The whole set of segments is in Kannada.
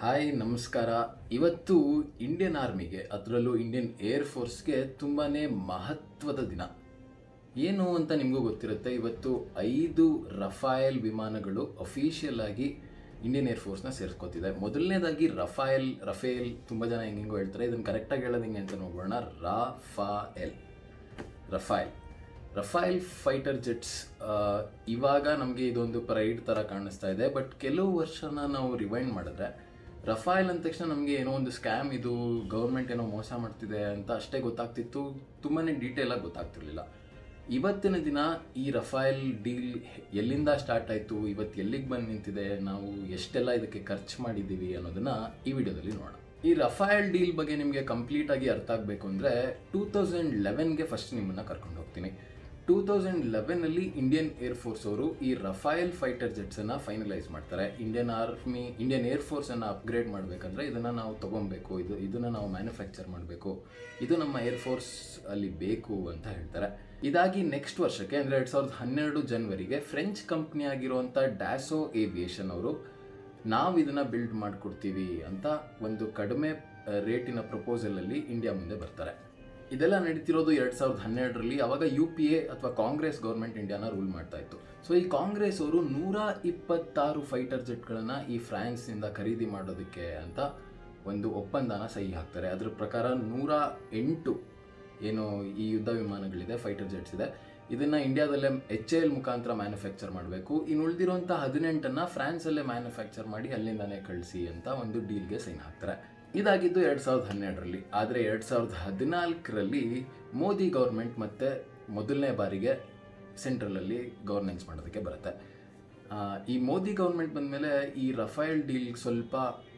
ಹಾಯ್ ನಮಸ್ಕಾರ ಇವತ್ತು ಇಂಡಿಯನ್ ಆರ್ಮಿಗೆ ಅದರಲ್ಲೂ ಇಂಡಿಯನ್ ಏರ್ ಫೋರ್ಸ್ಗೆ ತುಂಬಾ ಮಹತ್ವದ ದಿನ ಏನು ಅಂತ ನಿಮಗೂ ಗೊತ್ತಿರುತ್ತೆ ಇವತ್ತು ಐದು ರಫಾಯಲ್ ವಿಮಾನಗಳು ಅಫಿಷಿಯಲ್ ಆಗಿ ಇಂಡಿಯನ್ ಏರ್ ಫೋರ್ಸ್ನ ಸೇರಿಸ್ಕೊತಿದೆ ಮೊದಲನೇದಾಗಿ ರಫಾಯಲ್ ರಫೇಲ್ ತುಂಬ ಜನ ಹೆಂಗೆಂಗೋ ಹೇಳ್ತಾರೆ ಇದನ್ನು ಕರೆಕ್ಟಾಗಿ ಹೇಳೋದು ಹಿಂಗೆ ಅಂತ ನೋಡೋಣ Rafale Rafale Rafale fighter jets ಇವಾಗ ನಮಗೆ ಇದೊಂದು ಪ್ರೈಡ್ ಥರ ಕಾಣಿಸ್ತಾ ಇದೆ ಬಟ್ ಕೆಲವು ವರ್ಷನ ನಾವು ರಿವೈಂಡ್ ಮಾಡಿದ್ರೆ ರಫಾಯಲ್ ಅಂದ ತಕ್ಷಣ ನಮಗೆ ಏನೋ ಒಂದು ಸ್ಕ್ಯಾಮ್ ಇದು ಗೌರ್ಮೆಂಟ್ ಏನೋ ಮೋಸ ಮಾಡ್ತಿದೆ ಅಂತ ಅಷ್ಟೇ ಗೊತ್ತಾಗ್ತಿತ್ತು ತುಂಬಾ ಡೀಟೇಲಾಗಿ ಗೊತ್ತಾಗ್ತಿರ್ಲಿಲ್ಲ ಇವತ್ತಿನ ದಿನ ಈ ರಫಾಯಲ್ ಡೀಲ್ ಎಲ್ಲಿಂದ ಸ್ಟಾರ್ಟ್ ಆಯಿತು ಇವತ್ತು ಎಲ್ಲಿಗೆ ಬಂದು ನಿಂತಿದೆ ನಾವು ಎಷ್ಟೆಲ್ಲ ಇದಕ್ಕೆ ಖರ್ಚು ಮಾಡಿದ್ದೀವಿ ಅನ್ನೋದನ್ನ ಈ ವಿಡಿಯೋದಲ್ಲಿ ನೋಡೋಣ ಈ ರಫಾಯಲ್ ಡೀಲ್ ಬಗ್ಗೆ ನಿಮಗೆ ಕಂಪ್ಲೀಟ್ ಆಗಿ ಅರ್ಥ ಆಗಬೇಕು ಅಂದರೆ ಟೂ ತೌಸಂಡ್ ಲೆವೆನ್ಗೆ ಫಸ್ಟ್ ನಿಮ್ಮನ್ನ ಕರ್ಕೊಂಡು ಹೋಗ್ತೀನಿ ಟೂ ತೌಸಂಡ್ ಲೆವೆನಲ್ಲಿ ಇಂಡಿಯನ್ ಏರ್ ಫೋರ್ಸ್ ಅವರು ಈ ರಫಾಯಲ್ ಫೈಟರ್ ಜೆಟ್ಸನ್ನು ಫೈನಲೈಸ್ ಮಾಡ್ತಾರೆ ಇಂಡಿಯನ್ ಆರ್ಮಿ ಇಂಡಿಯನ್ ಏರ್ ಫೋರ್ಸನ್ನು ಅಪ್ಗ್ರೇಡ್ ಮಾಡಬೇಕಂದ್ರೆ ಇದನ್ನು ನಾವು ತೊಗೊಬೇಕು ಇದು ಇದನ್ನು ನಾವು ಮ್ಯಾನುಫ್ಯಾಕ್ಚರ್ ಮಾಡಬೇಕು ಇದು ನಮ್ಮ ಏರ್ ಫೋರ್ಸ್ ಅಲ್ಲಿ ಬೇಕು ಅಂತ ಹೇಳ್ತಾರೆ ಇದಾಗಿ ನೆಕ್ಸ್ಟ್ ವರ್ಷಕ್ಕೆ ಅಂದರೆ ಎರಡು ಸಾವಿರದ ಹನ್ನೆರಡು ಜನವರಿಗೆ ಫ್ರೆಂಚ್ ಕಂಪ್ನಿ ಆಗಿರುವಂಥ ಡ್ಯಾಸೋ ಏವಿಯೇಷನ್ ಅವರು ನಾವು ಇದನ್ನ ಬಿಲ್ಡ್ ಮಾಡಿಕೊಡ್ತೀವಿ ಅಂತ ಒಂದು ಕಡಿಮೆ ರೇಟಿನ ಪ್ರಪೋಸಲಲ್ಲಿ ಇಂಡಿಯಾ ಮುಂದೆ ಬರ್ತಾರೆ ಇದೆಲ್ಲ ನಡೀತಿರೋದು ಎರಡು ಸಾವಿರದ ಹನ್ನೆರಡರಲ್ಲಿ ಅವಾಗ ಯು ಪಿ ಎ ಅಥವಾ ಕಾಂಗ್ರೆಸ್ ಗೌರ್ಮೆಂಟ್ ಇಂಡಿಯಾನ ರೂಲ್ ಮಾಡ್ತಾ ಇತ್ತು ಸೊ ಈ ಕಾಂಗ್ರೆಸ್ ಅವರು ನೂರ ಇಪ್ಪತ್ತಾರು ಫೈಟರ್ ಜೆಟ್ಗಳನ್ನು ಈ ಫ್ರಾನ್ಸ್ನಿಂದ ಖರೀದಿ ಮಾಡೋದಕ್ಕೆ ಅಂತ ಒಂದು ಒಪ್ಪಂದನ ಸಹಿ ಹಾಕ್ತಾರೆ ಅದ್ರ ಪ್ರಕಾರ ನೂರ ಎಂಟು ಏನು ಈ ಯುದ್ಧ ವಿಮಾನಗಳಿದೆ ಫೈಟರ್ ಜೆಟ್ಸ್ ಇದೆ ಇದನ್ನ ಇಂಡಿಯಾದಲ್ಲೇ ಎಚ್ ಎ ಎಲ್ ಮುಖಾಂತರ ಮ್ಯಾನುಫ್ಯಾಕ್ಚರ್ ಮಾಡಬೇಕು ಇನ್ನು ಉಳಿದಿರುವಂಥ ಹದಿನೆಂಟನ್ನ ಫ್ರಾನ್ಸಲ್ಲೇ ಮ್ಯಾನುಫ್ಯಾಕ್ಚರ್ ಮಾಡಿ ಅಲ್ಲಿಂದಾನೇ ಕಳಿಸಿ ಅಂತ ಒಂದು ಡೀಲ್ಗೆ ಸೈನ್ ಹಾಕ್ತಾರೆ ಇದಾಗಿದ್ದು ಎರಡು ಸಾವಿರದ ಹನ್ನೆರಡರಲ್ಲಿ ಆದರೆ ಎರಡು ಸಾವಿರದ ಹದಿನಾಲ್ಕರಲ್ಲಿ ಮೋದಿ ಗೌರ್ಮೆಂಟ್ ಮತ್ತೆ ಮೊದಲನೇ ಬಾರಿಗೆ ಸೆಂಟ್ರಲಲ್ಲಿ ಗವರ್ನೆನ್ಸ್ ಮಾಡೋದಕ್ಕೆ ಬರುತ್ತೆ ಆ, ಈ ಮೋದಿ ಗೌರ್ಮೆಂಟ್ ಬಂದಮೇಲೆ ಈ ರಫೇಲ್ ಡೀಲ್ ಸ್ವಲ್ಪ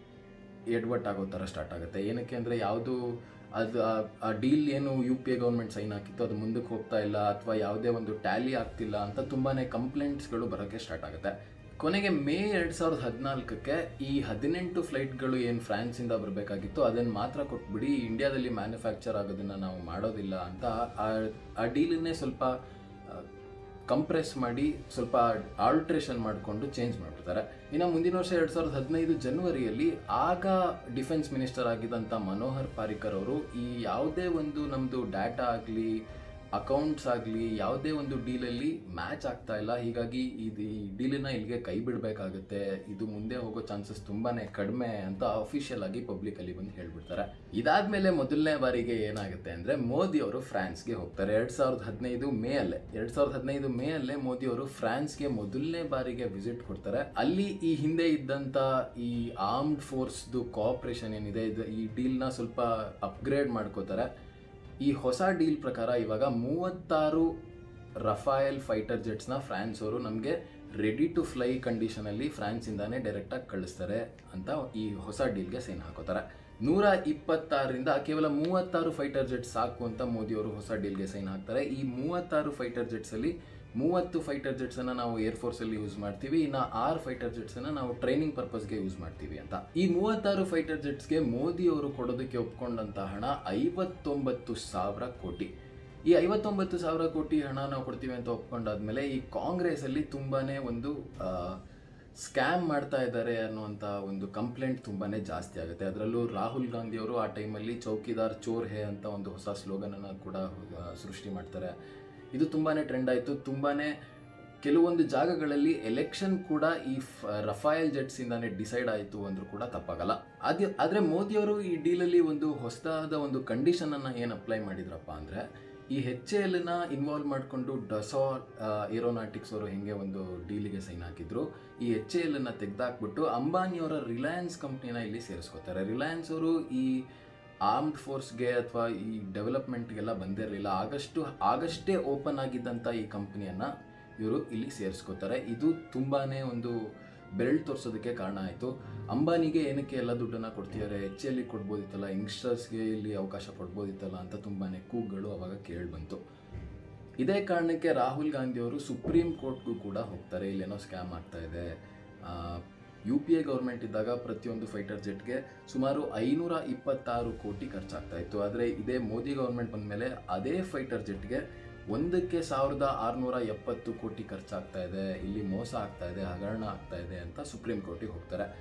ಎಡ್ವಟ್ ಆಗೋ ಥರ ಸ್ಟಾರ್ಟ್ ಆಗುತ್ತೆ ಏನಕ್ಕೆ ಅಂದರೆ ಯಾವುದು ಅದು ಆ- ಆ ಡೀಲ್ ಏನು U P A government sign ಹಾಕಿತ್ತು ಅದು ಮುಂದಕ್ಕೆ ಹೋಗ್ತಾ ಇಲ್ಲ ಅಥವಾ ಯಾವುದೇ ಒಂದು ಟ್ಯಾಲಿ ಆಗ್ತಿಲ್ಲ ಅಂತ ತುಂಬಾ ಕಂಪ್ಲೇಂಟ್ಸ್ಗಳು ಬರೋಕ್ಕೆ ಸ್ಟಾರ್ಟ್ ಆಗುತ್ತೆ ಕೊನೆಗೆ ಮೇ ಎರಡು ಸಾವಿರದ ಹದಿನಾಲ್ಕಕ್ಕೆ ಈ ಹದಿನೆಂಟು ಫ್ಲೈಟ್ಗಳು ಏನು ಫ್ರಾನ್ಸಿಂದ ಬರಬೇಕಾಗಿತ್ತು ಅದನ್ನು ಮಾತ್ರ ಕೊಟ್ಬಿಡಿ ಇಂಡಿಯಾದಲ್ಲಿ ಮ್ಯಾನುಫ್ಯಾಕ್ಚರ್ ಆಗೋದನ್ನು ನಾವು ಮಾಡೋದಿಲ್ಲ ಅಂತ ಆ- ಆ ಡೀಲನ್ನೇ ಸ್ವಲ್ಪ ಆ, ಕಂಪ್ರೆಸ್ ಮಾಡಿ ಸ್ವಲ್ಪ ಆಲ್ಟ್ರೇಷನ್ ಮಾಡಿಕೊಂಡು ಚೇಂಜ್ ಮಾಡಿಬಿಡ್ತಾರೆ ಇನ್ನು ಮುಂದಿನ ವರ್ಷ ಎರಡು ಸಾವಿರದ ಹದಿನೈದು ಜನವರಿಯಲ್ಲಿ ಆಗ ಡಿಫೆನ್ಸ್ ಮಿನಿಸ್ಟರ್ ಆಗಿದ್ದಂಥ ಮನೋಹರ್ ಪಾರಿಕರ್ ಅವರು ಈ ಯಾವುದೇ ಒಂದು ನಮ್ಮದು ಡಾಟಾ ಆಗಲಿ ಅಕೌಂಟ್ಸ್ ಆಗಲಿ ಯಾವುದೇ ಒಂದು ಡೀಲಲ್ಲಿ ಮ್ಯಾಚ್ ಆಗ್ತಾ ಇಲ್ಲ ಹೀಗಾಗಿ ಇದು ಈ ಡೀಲನ್ನ ಇಲ್ಲಿಗೆ ಕೈ ಬಿಡಬೇಕಾಗುತ್ತೆ ಇದು ಮುಂದೆ ಹೋಗೋ ಚಾನ್ಸಸ್ ತುಂಬಾನೇ ಕಡಿಮೆ ಅಂತ ಅಫಿಷಿಯಲ್ ಆಗಿ ಪಬ್ಲಿಕ್ ಅಲ್ಲಿ ಬಂದು ಹೇಳ್ಬಿಡ್ತಾರೆ ಇದಾದ್ಮೇಲೆ ಮೊದಲನೇ ಬಾರಿಗೆ ಏನಾಗುತ್ತೆ ಅಂದ್ರೆ ಮೋದಿ ಅವರು ಫ್ರಾನ್ಸ್ಗೆ ಹೋಗ್ತಾರೆ ಎರಡ್ ಸಾವಿರದ ಹದಿನೈದು ಮೇ ಅಲ್ಲೇ ಎರಡ್ ಸಾವಿರದ ಹದಿನೈದು ಮೇ ಅಲ್ಲೇ ಮೋದಿ ಅವರು ಫ್ರಾನ್ಸ್ಗೆ ಮೊದಲನೇ ಬಾರಿಗೆ ವಿಸಿಟ್ ಕೊಡ್ತಾರೆ ಅಲ್ಲಿ ಈ ಹಿಂದೆ ಇದ್ದಂತ ಈ ಆರ್ಮ್ಡ್ ಫೋರ್ಸ್ದು ಕೋಆಪರೇಷನ್ ಏನಿದೆ ಇದು ಈ ಡೀಲ್ನ ಸ್ವಲ್ಪ ಅಪ್ಗ್ರೇಡ್ ಮಾಡ್ಕೋತಾರೆ ಈ ಹೊಸ ಡೀಲ್ ಪ್ರಕಾರ ಇವಾಗ ಮೂವತ್ತಾರು ರಫಾಯಲ್ ಫೈಟರ್ ಜೆಟ್ಸ್ನ ಫ್ರಾನ್ಸ್ ಅವರು ನಮಗೆ ರೆಡಿ ಟು ಫ್ಲೈ ಕಂಡೀಷನಲ್ಲಿ ಫ್ರಾನ್ಸಿಂದಾನೇ ಡೈರೆಕ್ಟಾಗಿ ಕಳಿಸ್ತಾರೆ ಅಂತ ಈ ಹೊಸ ಡೀಲ್ಗೆ ಸೈನ್ ಹಾಕೋತಾರೆ ನೂರ ಇಪ್ಪತ್ತಾರರಿಂದ ಕೇವಲ ಮೂವತ್ತಾರು ಫೈಟರ್ ಜೆಟ್ಸ್ ಸಾಕು ಅಂತ ಮೋದಿ ಅವರು ಹೊಸ ಡೀಲ್ಗೆ ಸೈನ್ ಹಾಕ್ತಾರೆ ಈ ಮೂವತ್ತಾರು ಫೈಟರ್ ಜೆಟ್ಸಲ್ಲಿ ಮೂವತ್ತು ಫೈಟರ್ ಜೆಟ್ಸನ್ನು ನಾವು ಏರ್ ಫೋರ್ಸಲ್ಲಿ ಯೂಸ್ ಮಾಡ್ತೀವಿ ಇನ್ನು ಆರು ಫೈಟರ್ ಜೆಟ್ಸನ್ನು ನಾವು ಟ್ರೈನಿಂಗ್ ಪರ್ಪಸ್ಗೆ ಯೂಸ್ ಮಾಡ್ತೀವಿ ಅಂತ ಈ ಮೂವತ್ತಾರು ಫೈಟರ್ ಜೆಟ್ಸ್ಗೆ ಮೋದಿ ಅವರು ಕೊಡೋದಕ್ಕೆ ಒಪ್ಕೊಂಡಂತ ಹಣ ಐವತ್ತೊಂಬತ್ತು ಸಾವಿರ ಕೋಟಿ ಈ ಐವತ್ತೊಂಬತ್ತು ಸಾವಿರ ಕೋಟಿ ಹಣ ನಾವು ಕೊಡ್ತೀವಿ ಅಂತ ಒಪ್ಕೊಂಡಾದ್ಮೇಲೆ ಈ ಕಾಂಗ್ರೆಸ್ ಅಲ್ಲಿ ತುಂಬಾನೇ ಒಂದು ಸ್ಕ್ಯಾಮ್ ಮಾಡ್ತಾ ಇದ್ದಾರೆ ಅನ್ನುವಂಥ ಒಂದು ಕಂಪ್ಲೇಂಟ್ ತುಂಬಾನೇ ಜಾಸ್ತಿ ಆಗುತ್ತೆ ಅದರಲ್ಲೂ ರಾಹುಲ್ ಗಾಂಧಿ ಅವರು ಆ ಟೈಮಲ್ಲಿ ಚೌಕಿದಾರ್ ಚೋರ್ ಹೇ ಅಂತ ಒಂದು ಹೊಸ ಸ್ಲೋಗನ್ ಅನ್ನು ಕೂಡ ಆ, ಸೃಷ್ಟಿ ಮಾಡ್ತಾರೆ ಇದು ತುಂಬಾನೇ ಟ್ರೆಂಡ್ ಆಯಿತು ತುಂಬಾನೇ ಕೆಲವೊಂದು ಜಾಗಗಳಲ್ಲಿ ಎಲೆಕ್ಷನ್ ಕೂಡ ಈ ಫ- ರಫಾಯಲ್ ಜೆಟ್ಸ್ ಇಂದಾನೆ ಡಿಸೈಡ್ ಆಯಿತು ಅಂದ್ರೂ ಕೂಡ ತಪ್ಪಾಗಲ್ಲ ಅದೇ ಆದರೆ ಮೋದಿಯವರು ಈ ಡೀಲಲ್ಲಿ ಒಂದು ಹೊಸದಾದ ಒಂದು ಕಂಡೀಷನ್ ಅನ್ನ ಏನು ಅಪ್ಲೈ ಮಾಡಿದ್ರಪ್ಪ ಅಂದ್ರೆ ಈ ಹೆಚ್ ಎಲ್ ನ ಇನ್ವಾಲ್ವ್ ಮಾಡಿಕೊಂಡು ಡಸೋ ಏರೋನಾಟಿಕ್ಸ್ ಅವರು ಹೆಂಗೆ ಒಂದು ಡೀಲಿಗೆ ಸೈನ್ ಹಾಕಿದ್ರು ಈ ಎಚ್ ಎಲ್ ಅನ್ನ ತೆಗೆದಾಕ್ಬಿಟ್ಟು ಅಂಬಾನಿಯವರ ರಿಲಯನ್ಸ್ ಕಂಪ್ನಿನ ಇಲ್ಲಿ ಸೇರಿಸ್ಕೋತಾರೆ ರಿಲಯನ್ಸ್ ಅವರು ಈ ಆರ್ಮ್ಡ್ ಫೋರ್ಸ್ಗೆ ಅಥವಾ ಈ ಡೆವಲಪ್ಮೆಂಟ್ಗೆಲ್ಲ ಬಂದಿರಲಿಲ್ಲ ಆಗಷ್ಟು ಆಗಷ್ಟೇ ಓಪನ್ ಆಗಿದ್ದಂಥ ಈ ಕಂಪ್ನಿಯನ್ನ ಇವರು ಇಲ್ಲಿ ಸೇರಿಸ್ಕೋತಾರೆ ಇದು ತುಂಬಾನೇ ಒಂದು ಬೆರಳು ತೋರಿಸೋದಕ್ಕೆ ಕಾರಣ ಆಯಿತು ಅಂಬಾನಿಗೆ ಏನಕ್ಕೆ ಎಲ್ಲ ದುಡ್ಡನ್ನು ಕೊಡ್ತಿದ್ದಾರೆ ಎಚ್ ಎಲ್ಲಿ ಕೊಡ್ಬೋದಿತ್ತಲ್ಲ ಯಂಗ್ಸ್ಟರ್ಸ್ಗೆ ಇಲ್ಲಿ ಅವಕಾಶ ಕೊಡ್ಬೋದಿತ್ತಲ್ಲ ಅಂತ ತುಂಬಾನೇ ಕೂಗುಗಳು ಅವಾಗ ಕೇಳಿ ಬಂತು ಇದೇ ಕಾರಣಕ್ಕೆ ರಾಹುಲ್ ಗಾಂಧಿ ಅವರು ಸುಪ್ರೀಂ ಕೋರ್ಟ್ಗೂ ಕೂಡ ಹೋಗ್ತಾರೆ ಇಲ್ಲೇನೋ ಸ್ಕ್ಯಾಮ್ ಆಗ್ತಾ ಇದೆ ಯು ಪಿ ಎ ಗೌರ್ಮೆಂಟ್ ಇದ್ದಾಗ ಪ್ರತಿಯೊಂದು ಫೈಟರ್ ಜೆಟ್ಗೆ ಸುಮಾರು ಐನೂರ ಇಪ್ಪತ್ತಾರು ಕೋಟಿ ಖರ್ಚಾಗ್ತಾ ಇತ್ತು ಆದರೆ ಇದೇ ಮೋದಿ ಗೌರ್ಮೆಂಟ್ ಬಂದಮೇಲೆ ಅದೇ ಫೈಟರ್ ಜೆಟ್ಗೆ ಒಂದಕ್ಕೆ ಸಾವಿರದ ಆರುನೂರ ಎಪ್ಪತ್ತು ಕೋಟಿ ಖರ್ಚಾಗ್ತಾ ಇದೆ ಇಲ್ಲಿ ಮೋಸ ಆಗ್ತಾ ಇದೆ ಹಗರಣ ಆಗ್ತಾ ಇದೆ ಅಂತ ಸುಪ್ರೀಂ ಕೋರ್ಟಿಗೆ ಹೋಗ್ತಾರೆ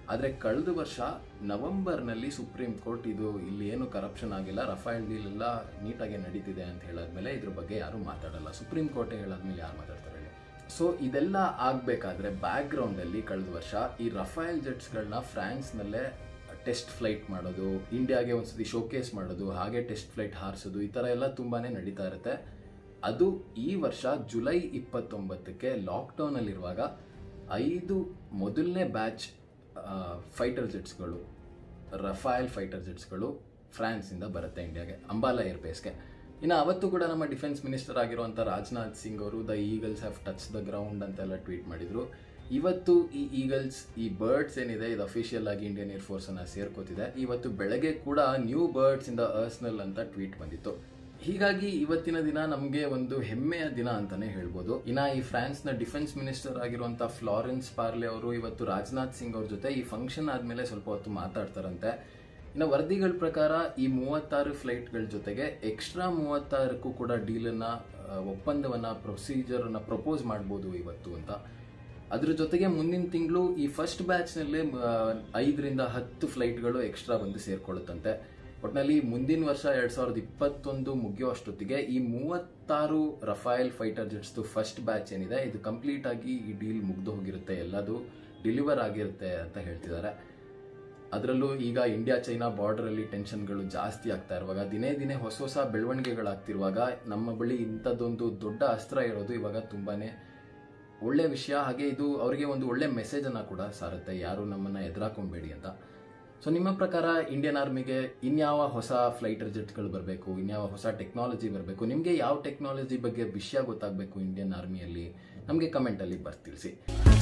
ಆದರೆ ಕಳೆದ ವರ್ಷ ನವೆಂಬರ್ನಲ್ಲಿ ಸುಪ್ರೀಂ ಕೋರ್ಟ್ ಇದು ಇಲ್ಲಿ ಏನು ಕರಪ್ಷನ್ ಆಗಿಲ್ಲ ರಫೇಲ್ ಡೀಲ್ ಎಲ್ಲ ನೀಟಾಗಿ ನಡೀತಿದೆ ಅಂತ ಹೇಳಾದ್ಮೇಲೆ ಇದ್ರ ಬಗ್ಗೆ ಯಾರು ಮಾತಾಡಲ್ಲ ಸುಪ್ರೀಂ ಕೋರ್ಟೇ ಹೇಳಾದ್ಮೇಲೆ ಯಾರು ಮಾತಾಡ್ತಾರೆ ಹೇಳಿ ಸೊ ಇದೆಲ್ಲ ಆಗಬೇಕಾದ್ರೆ ಬ್ಯಾಕ್ಗ್ರೌಂಡಲ್ಲಿ ಕಳೆದ ವರ್ಷ ಈ ರಫೇಲ್ ಜೆಟ್ಸ್ಗಳನ್ನ ಫ್ರಾನ್ಸ್ನಲ್ಲೇ ಟೆಸ್ಟ್ ಫ್ಲೈಟ್ ಮಾಡೋದು ಇಂಡಿಯಾಗೆ ಒಂದ್ಸತಿ ಶೋಕೇಸ್ ಮಾಡೋದು ಹಾಗೆ ಟೆಸ್ಟ್ ಫ್ಲೈಟ್ ಹಾರಿಸೋದು ಈ ಥರ ಎಲ್ಲ ತುಂಬಾ ನಡೀತಾ ಇರುತ್ತೆ ಅದು ಈ ವರ್ಷ ಜುಲೈ ಇಪ್ಪತ್ತೊಂಬತ್ತಕ್ಕೆ ಲಾಕ್ಡೌನಲ್ಲಿರುವಾಗ ಐದು ಮೊದಲನೇ ಬ್ಯಾಚ್ ಫೈಟರ್ ಜೆಟ್ಸ್ಗಳು ರಫಾಯಲ್ ಫೈಟರ್ ಜೆಟ್ಸ್ಗಳು ಫ್ರಾನ್ಸಿಂದ ಬರುತ್ತೆ ಇಂಡಿಯಾಗೆ ಅಂಬಾಲಾ ಏರ್ಬೇಸ್ಗೆ ಇನ್ನು ಅವತ್ತು ಕೂಡ ನಮ್ಮ ಡಿಫೆನ್ಸ್ ಮಿನಿಸ್ಟರ್ ಆಗಿರುವಂಥ ರಾಜನಾಥ್ ಸಿಂಗ್ ಅವರು the eagles have touch the ground ಅಂತೆಲ್ಲ ಟ್ವೀಟ್ ಮಾಡಿದರು ಇವತ್ತು ಈ ಈಗಲ್ಸ್ ಈ ಬರ್ಡ್ಸ್ ಏನಿದೆ ಇದು ಅಫಿಷಿಯಲ್ ಆಗಿ ಇಂಡಿಯನ್ ಏರ್ ಫೋರ್ಸನ್ನು ಸೇರ್ಕೋತಿದೆ ಇವತ್ತು ಬೆಳಗ್ಗೆ ಕೂಡ new birds in the arsenal ಅಂತ ಟ್ವೀಟ್ ಬಂದಿತ್ತು ಹೀಗಾಗಿ ಇವತ್ತಿನ ದಿನ ನಮಗೆ ಒಂದು ಹೆಮ್ಮೆಯ ದಿನ ಅಂತಾನೆ ಹೇಳ್ಬೋದು ಇನ್ನ ಈ ಫ್ರಾನ್ಸ್ ನ ಡಿಫೆನ್ಸ್ ಮಿನಿಸ್ಟರ್ ಆಗಿರುವಂತ ಫ್ಲಾರೆನ್ಸ್ ಪಾರ್ಲೆ ಅವರು ಇವತ್ತು ರಾಜನಾಥ್ ಸಿಂಗ್ ಅವ್ರ ಜೊತೆ ಈ ಫಂಕ್ಷನ್ ಆದ್ಮೇಲೆ ಸ್ವಲ್ಪ ಹೊತ್ತು ಮಾತಾಡ್ತಾರಂತೆ ಇನ್ನು ವರದಿಗಳ ಪ್ರಕಾರ ಈ ಮೂವತ್ತಾರು ಫ್ಲೈಟ್ಗಳ ಜೊತೆಗೆ ಎಕ್ಸ್ಟ್ರಾ ಮೂವತ್ತಾರಕ್ಕೂ ಕೂಡ ಡೀಲನ್ನ ಒಪ್ಪಂದವನ್ನ ಪ್ರೊಸೀಜರ್ನ ಪ್ರಪೋಸ್ ಮಾಡ್ಬೋದು ಇವತ್ತು ಅಂತ ಅದ್ರ ಜೊತೆಗೆ ಮುಂದಿನ ತಿಂಗಳು ಈ ಫಸ್ಟ್ ಬ್ಯಾಚ್ನಲ್ಲೇ ಐದರಿಂದ ಹತ್ತು ಫ್ಲೈಟ್ಗಳು ಎಕ್ಸ್ಟ್ರಾ ಬಂದು ಸೇರ್ಕೊಳ್ಳುತ್ತಂತೆ ಒಟ್ಟಿನಲ್ಲಿ ಮುಂದಿನ ವರ್ಷ ಎರಡ್ ಸಾವಿರದ ಇಪ್ಪತ್ತೊಂದು ಮುಗಿಯೋ ಅಷ್ಟೊತ್ತಿಗೆ ಈ ಮೂವತ್ತಾರು ರಫಾಯಲ್ ಫೈಟರ್ ಜೆಟ್ಸ್ದು ಫಸ್ಟ್ ಬ್ಯಾಚ್ ಏನಿದೆ ಇದು ಕಂಪ್ಲೀಟ್ ಆಗಿ ಈ ಡೀಲ್ ಮುಗ್ದು ಹೋಗಿರುತ್ತೆ ಎಲ್ಲದು ಡೆಲಿವರ್ ಆಗಿರುತ್ತೆ ಅಂತ ಹೇಳ್ತಿದ್ದಾರೆ ಅದರಲ್ಲೂ ಈಗ ಇಂಡಿಯಾ ಚೈನಾ ಬಾರ್ಡರ್ ಅಲ್ಲಿ ಟೆನ್ಷನ್ಗಳು ಜಾಸ್ತಿ ಆಗ್ತಾ ಇರುವಾಗ ದಿನೇ ದಿನೇ ಹೊಸ ಹೊಸ ಬೆಳವಣಿಗೆಗಳಾಗ್ತಿರುವಾಗ ನಮ್ಮ ಬಳಿ ಇಂಥದ್ದೊಂದು ದೊಡ್ಡ ಅಸ್ತ್ರ ಇರೋದು ಇವಾಗ ತುಂಬಾನೇ ಒಳ್ಳೆ ವಿಷಯ ಹಾಗೆ ಇದು ಅವರಿಗೆ ಒಂದು ಒಳ್ಳೆ ಮೆಸೇಜ್ ಅನ್ನ ಕೂಡ ಸಾರುತ್ತೆ ಯಾರು ನಮ್ಮನ್ನ ಎದುರಾಕೊಂಬೇಡಿ ಅಂತ ಸೊ ನಿಮ್ಮ ಪ್ರಕಾರ ಇಂಡಿಯನ್ ಆರ್ಮಿಗೆ ಇನ್ಯಾವ ಹೊಸ ಫ್ಲೈಟರ್ ಜೆಟ್ಗಳು ಬರಬೇಕು ಇನ್ಯಾವ ಹೊಸ ಟೆಕ್ನಾಲಜಿ ಬರಬೇಕು ನಿಮಗೆ ಯಾವ ಟೆಕ್ನಾಲಜಿ ಬಗ್ಗೆ ವಿಷಯ ಗೊತ್ತಾಗಬೇಕು ಇಂಡಿಯನ್ ಆರ್ಮಿಯಲ್ಲಿ ನಮಗೆ ಕಮೆಂಟಲ್ಲಿ ಬರ್ತಿಳಿಸಿ